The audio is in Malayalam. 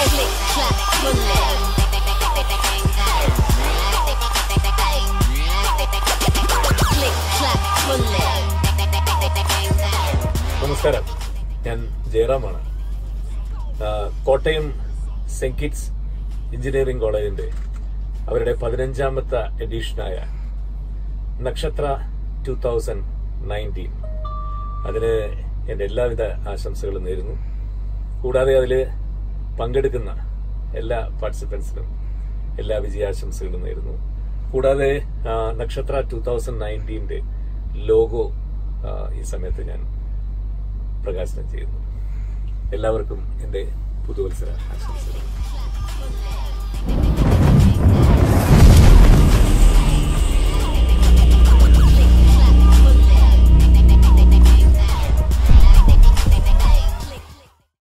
Click, clap, bullet. Click, clap, bullet. നമസ്കാരം ഞാൻ ജയറാമാണ് ആ, കോട്ടയം സെന്റ് കിറ്റ്സ് എഞ്ചിനീയറിംഗ് കോളേജിന്റെ അവരുടെ പതിനഞ്ചാമത്തെ എഡീഷനായ നക്ഷത്ര ടു തൗസൻഡ് നയൻറ്റീൻ അതിന് എൻ്റെ എല്ലാവിധ ആശംസകളും നേരുന്നു കൂടാതെ അതിൽ പങ്കെടുക്കുന്ന എല്ലാ പാർട്ടിസിപ്പൻസിനും എല്ലാ വിജയാശംസകളും നേരുന്നു കൂടാതെ ആ, നക്ഷത്ര ടു തൗസൻഡ് നയൻറ്റീൻ്റെ ലോഗോ ആ, ഈ സമയത്ത് ഞാൻ പ്രകാശനം ചെയ്യുന്നു എല്ലാവർക്കും എൻ്റെ പുതുവത്സര ആശംസകൾ